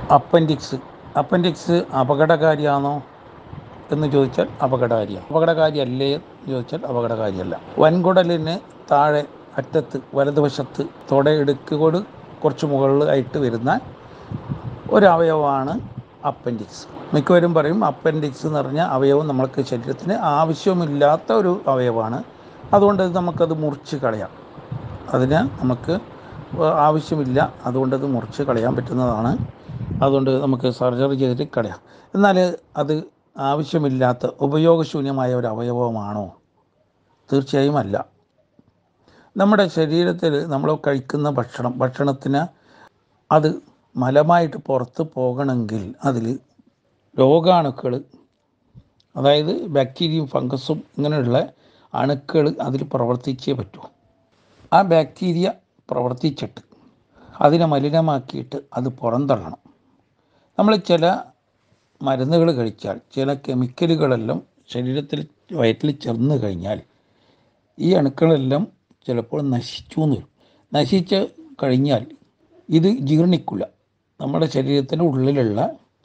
appendix appendix അപകടകാരിയാണോ എന്ന് ചോദിച്ചാൽ അപകടകാരിയാണ് അപകടകാരിയല്ലേ എന്ന് ചോദിച്ചാൽ അപകടകാരിയല്ല വൻകുടലിന് താഴെ അറ്റത്ത് വലതുവശത്ത് തുടയിടുക്കോട് കുറച്ച് മുകളിലായിട്ട് വരുന്ന ഒരു അവയവമാണ് അപ്പൻഡിക്സ് മിക്കവരും പറയും അപ്പൻഡിക്സ് എന്ന് പറഞ്ഞ അവയവം നമ്മൾക്ക് ശരീരത്തിന് ആവശ്യമില്ലാത്ത ഒരു അവയവമാണ് അതുകൊണ്ട് നമുക്കത് മുറിച്ച് കളയാം അതിന് നമുക്ക് ആവശ്യമില്ല അതുകൊണ്ട് അത് മുറിച്ച് കളയാൻ പറ്റുന്നതാണ് അതുകൊണ്ട് നമുക്ക് സർജറി ചെയ്തിട്ട് കളയാം എന്നാൽ അത് ആവശ്യമില്ലാത്ത ഉപയോഗശൂന്യമായ ഒരു അവയവമാണോ തീർച്ചയായും അല്ല നമ്മുടെ ശരീരത്തിൽ നമ്മൾ കഴിക്കുന്ന ഭക്ഷണം ഭക്ഷണത്തിന് അത് മലമായിട്ട് പുറത്ത് പോകണമെങ്കിൽ അതിൽ രോഗാണുക്കൾ അതായത് ബാക്ടീരിയയും ഫംഗസും ഇങ്ങനെയുള്ള അണുക്കൾ അതിൽ പ്രവർത്തിച്ചേ പറ്റൂ ആ ബാക്ടീരിയ പ്രവർത്തിച്ചിട്ട് അതിനെ മലിനമാക്കിയിട്ട് അത് പുറന്തള്ളണം നമ്മൾ ചില മരുന്നുകൾ കഴിച്ചാൽ ചില കെമിക്കലുകളെല്ലാം ശരീരത്തിൽ വയറ്റിൽ ചെന്ന് കഴിഞ്ഞാൽ ഈ അണുക്കളെല്ലാം ചിലപ്പോൾ നശിച്ചു എന്ന് വരും നശിച്ച് കഴിഞ്ഞാൽ ഇത് ജീർണിക്കില്ല നമ്മുടെ ശരീരത്തിൻ്റെ ഉള്ളിലുള്ള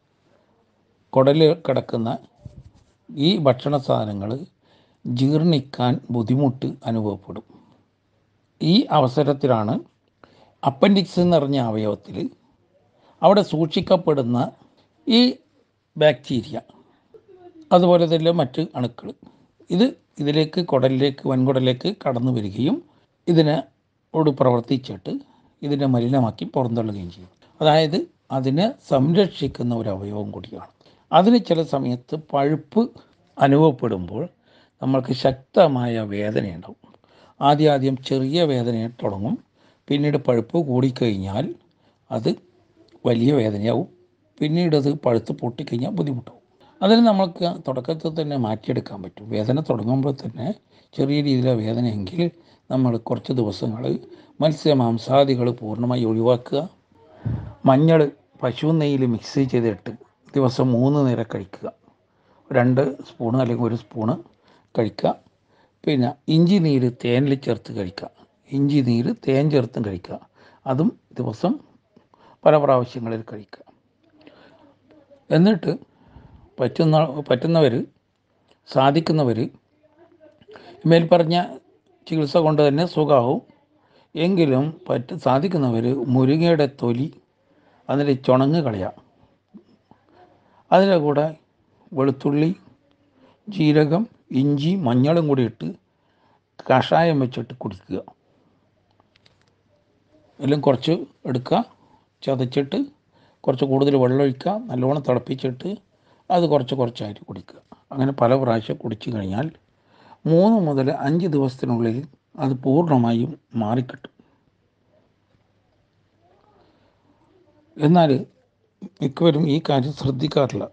കുടലിൽ കിടക്കുന്ന ഈ ഭക്ഷണ സാധനങ്ങൾ ജീർണിക്കാൻ ബുദ്ധിമുട്ട് അനുഭവപ്പെടും ഈ അവസരത്തിലാണ് അപ്പൻഡിക്സ് എന്ന് പറഞ്ഞ അവയവത്തിൽ അവിടെ സൂക്ഷിക്കപ്പെടുന്ന ഈ ബാക്ടീരിയ അതുപോലെ തന്നെ മറ്റ് അണുക്കൾ ഇത് ഇതിലേക്ക് കുടലിലേക്ക് വൻകുടലിലേക്ക് കടന്നു വരികയും ഇതിനോട് പ്രവർത്തിച്ചിട്ട് ഇതിനെ മലിനമാക്കി പുറന്തള്ളുകയും ചെയ്യും അതായത് അതിനെ സംരക്ഷിക്കുന്ന ഒരു അവയവം കൂടിയാണ് അതിന് ചില സമയത്ത് പഴുപ്പ് അനുഭവപ്പെടുമ്പോൾ നമ്മൾക്ക് ശക്തമായ വേദനയുണ്ടാവും ആദ്യം ആദ്യം ചെറിയ വേദന തുടങ്ങും പിന്നീട് പഴുപ്പ് കൂടിക്കഴിഞ്ഞാൽ അത് വലിയ വേദനയാവും പിന്നീട് അത് പഴുത്ത് പൊട്ടിക്കഴിഞ്ഞാൽ ബുദ്ധിമുട്ടാവും അതിന് നമ്മൾക്ക് തുടക്കത്തിൽ തന്നെ മാറ്റിയെടുക്കാൻ പറ്റും വേദന തുടങ്ങുമ്പോൾ തന്നെ ചെറിയ രീതിയിലെ വേദനയെങ്കിൽ നമ്മൾ കുറച്ച് ദിവസങ്ങൾ മത്സ്യമാംസാദികൾ പൂർണ്ണമായി ഒഴിവാക്കുക മഞ്ഞൾ പശു നെയ്യിൽ മിക്സ് ചെയ്തിട്ട് ദിവസം മൂന്ന് നേരം കഴിക്കുക രണ്ട് സ്പൂണ് അല്ലെങ്കിൽ ഒരു സ്പൂണ് കഴിക്കുക പിന്നെ ഇഞ്ചി നീര് തേനിൽ ചേർത്ത് കഴിക്കുക ഇഞ്ചി നീര് തേൻ ചേർത്തും കഴിക്കുക അതും ദിവസം പല പ്രാവശ്യങ്ങളിൽ കഴിക്കുക എന്നിട്ട് പറ്റുന്ന പറ്റുന്നവർ സാധിക്കുന്നവർ മേൽ പറഞ്ഞ ചികിത്സ കൊണ്ട് തന്നെ സുഖമാവും എങ്കിലും പറ്റ സാധിക്കുന്നവർ മുരിങ്ങയുടെ തൊലി അതിൻ്റെ ചുണങ്ങ് കളയാം അതിൻ്റെ കൂടെ വെളുത്തുള്ളി ജീരകം ഇഞ്ചി മഞ്ഞളും കൂടി ഇട്ട് കഷായം വെച്ചിട്ട് കുടിക്കുക എല്ലാം കുറച്ച് എടുക്കുക ചതച്ചിട്ട് കുറച്ച് കൂടുതൽ വെള്ളം ഒഴിക്കുക നല്ലോണം തിളപ്പിച്ചിട്ട് അത് കുറച്ച് കുറച്ചായിട്ട് കുടിക്കുക അങ്ങനെ പല പ്രാവശ്യം കുടിച്ചു കഴിഞ്ഞാൽ മൂന്ന് മുതൽ അഞ്ച് ദിവസത്തിനുള്ളിൽ അത് പൂർണ്ണമായും മാറിക്കിട്ടും എന്നാൽ മിക്കവരും ഈ കാര്യം ശ്രദ്ധിക്കാറില്ല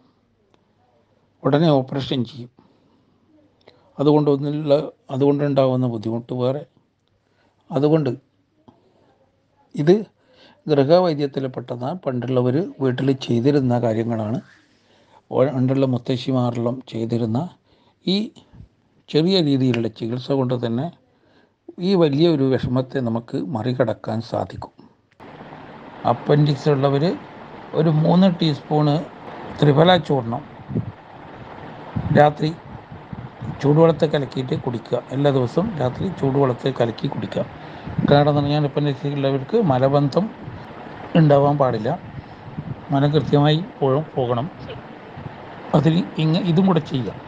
ഉടനെ ഓപ്പറേഷൻ ചെയ്യും അതുകൊണ്ടൊന്നുള്ള അതുകൊണ്ടുണ്ടാകുന്ന ബുദ്ധിമുട്ട് വേറെ അതുകൊണ്ട് ഇത് ഗൃഹവൈദ്യത്തിൽപ്പെട്ടതാണ് പണ്ടുള്ളവർ വീട്ടിൽ ചെയ്തിരുന്ന കാര്യങ്ങളാണ് പണ്ടുള്ള മുത്തശ്ശിമാരെല്ലാം ചെയ്തിരുന്ന ഈ ചെറിയ രീതിയിലുള്ള ചികിത്സ കൊണ്ട് തന്നെ ഈ വലിയ ഒരു വിഷമത്തെ നമുക്ക് മറികടക്കാൻ സാധിക്കും അപ്പൻഡിക്സ് ഉള്ളവർ ഒരു മൂന്ന് ടീസ്പൂണ് ത്രിഫല ചൂർണം രാത്രി ചൂടുവെള്ളത്തിൽ കലക്കിയിട്ട് കുടിക്കുക എല്ലാ ദിവസവും രാത്രി ചൂടുവെള്ളത്തിൽ കലക്കി കുടിക്കുക കാരണം എന്ന് പറഞ്ഞാൽ അപ്പൻഡിക്സ് ഉള്ളവർക്ക് മലബന്ധം ഉണ്ടാവാൻ പാടില്ല മലം കൃത്യമായി പോകണം അതിൽ ഇങ്ങ ഇതും കൂടെ ചെയ്യുക